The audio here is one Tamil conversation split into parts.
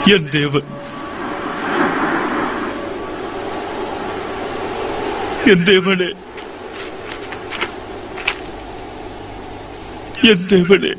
என் தேவன் என் தேவனே என் தேவனே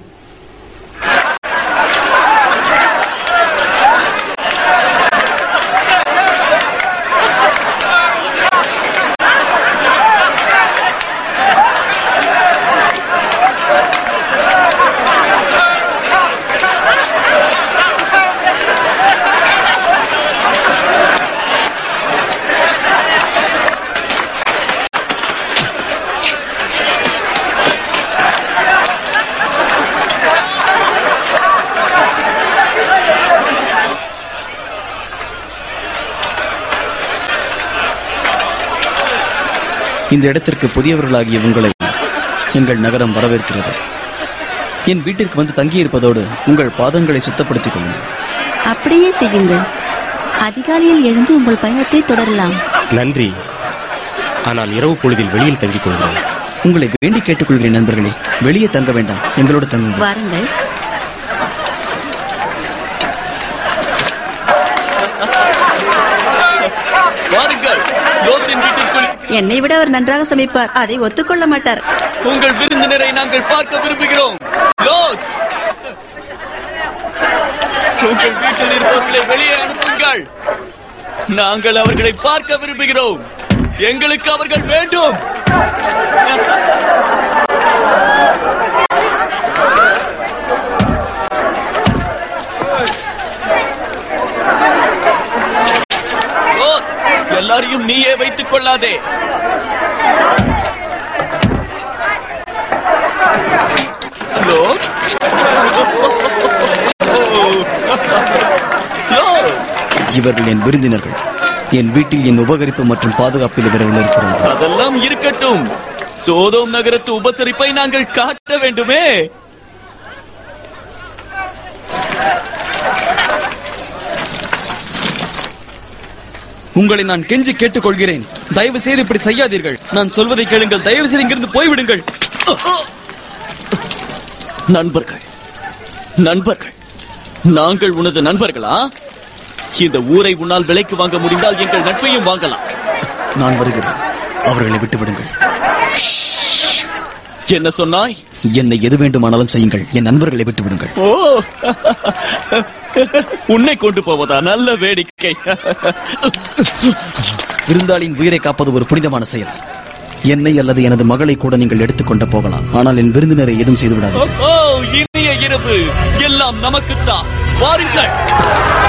இந்த இடத்திற்கு புதியவர்களாகிய உங்களை எங்கள் நகரம் வரவேற்கிறது என் வீட்டிற்கு வந்து தங்கியிருப்பதோடு உங்கள் பாதங்களை சுத்தப்படுத்திக் கொள்ளுங்கள் அப்படியே செய்யுங்கள் அதிகாலையில் எழுந்து உங்கள் பயணத்தை தொடரலாம் நன்றி ஆனால் இரவு பொழுதில் வெளியில் தங்கிக் கொள்கிறோம் உங்களை வேண்டி கேட்டுக்கொள்கிறேன் நண்பர்களே வெளியே தங்க வேண்டாம் எங்களோடு தங்குங்கள் வாருங்கள் வாருங்கள் லோத்தின் வீட்டிற்குள் என்னை விட அவர் நன்றாக சமைப்பார் அதை ஒத்துக்கொள்ள மாட்டார் உங்கள் விருந்தினரை நாங்கள் பார்க்க விரும்புகிறோம் லோத் உங்கள் வீட்டில் இருப்பவர்களை வெளியே அனுப்புங்கள் நாங்கள் அவர்களை பார்க்க விரும்புகிறோம் எங்களுக்கு அவர்கள் வேண்டும் லோத், எல்லாரையும் நீயே வைத்துக் கொள்ளாதே லோத் லோத் இவர்கள் என் விருந்தினர்கள் என் வீட்டில் என் உபகரிப்பு மற்றும் பாதுகாப்பில் இவர்கள் இருக்கிறார்கள் அதெல்லாம் இருக்கட்டும் சோதோம் நகரத்து உபசரிப்பை நாங்கள் காட்ட வேண்டுமே உங்களை நான் கெஞ்சி கேட்டுக்கொள்கிறேன் தயவு செய்து இப்படி செய்யாதீர்கள் நான் சொல்வதை கேளுங்கள் தயவு செய்து இங்கிருந்து போய்விடுங்கள் நண்பர்கள் நண்பர்கள் நாங்கள் உனது நண்பர்களா இந்த ஊரை உன்னால் விலைக்கு வாங்க முடிந்தால் எங்கள் நட்பையும் வாங்கலாம் நான் வருகிறேன் அவர்களை விட்டுவிடுங்கள் என்ன சொன்னாய் என்னை எது வேண்டுமானாலும் செய்யுங்கள் என் நண்பர்களை விட்டுவிடுங்கள் ஓ உன்னை கொண்டு போவதா நல்ல வேடிக்கை விருந்தாளியின் உயிரை காப்பது ஒரு புனிதமான செயல் என்னை அல்லது எனது மகளை கூட நீங்கள் எடுத்துக்கொண்டு போகலாம் ஆனால் என் விருந்தினரை எதுவும் செய்து விடாது ஓ இனிய இரவு எல்லாம் நமக்குத்தான் வாருங்கள்